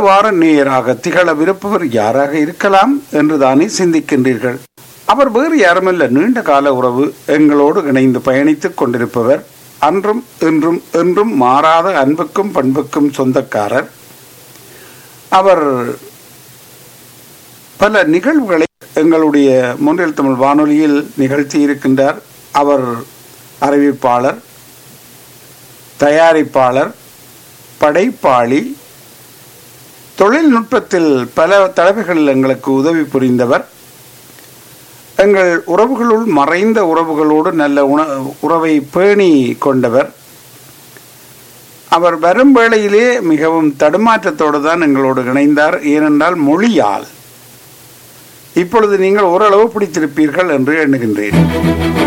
வார நேயராக திகழவிருப்பவர் யாராக இருக்கலாம் என்று தானே சிந்திக்கின்றீர்கள் அவர் வேறு யாருமல்ல நீண்ட கால உறவு எங்களோடு இணைந்து பயணித்துக் கொண்டிருப்பவர் அன்றும் இன்றும் என்றும் மாறாத அன்புக்கும் பண்புக்கும் சொந்தக்காரர் அவர் பல நிகழ்வுகளை எங்களுடைய முன்னில் தமிழ் வானொலியில் நிகழ்த்தி இருக்கின்றார் அவர் அறிவிப்பாளர் தயாரிப்பாளர் படைப்பாளி தொழில்நுட்பத்தில் பல தடவைகளில் எங்களுக்கு உதவி புரிந்தவர் எங்கள் உறவுகளுள் மறைந்த உறவுகளோடு நல்ல உண உறவை பேணி கொண்டவர் அவர் வரும் வேளையிலே மிகவும் தடுமாற்றத்தோடு தான் எங்களோடு இணைந்தார் ஏனென்றால் மொழியால் இப்பொழுது நீங்கள் ஓரளவு பிடித்திருப்பீர்கள் என்று எண்ணுகின்றேன்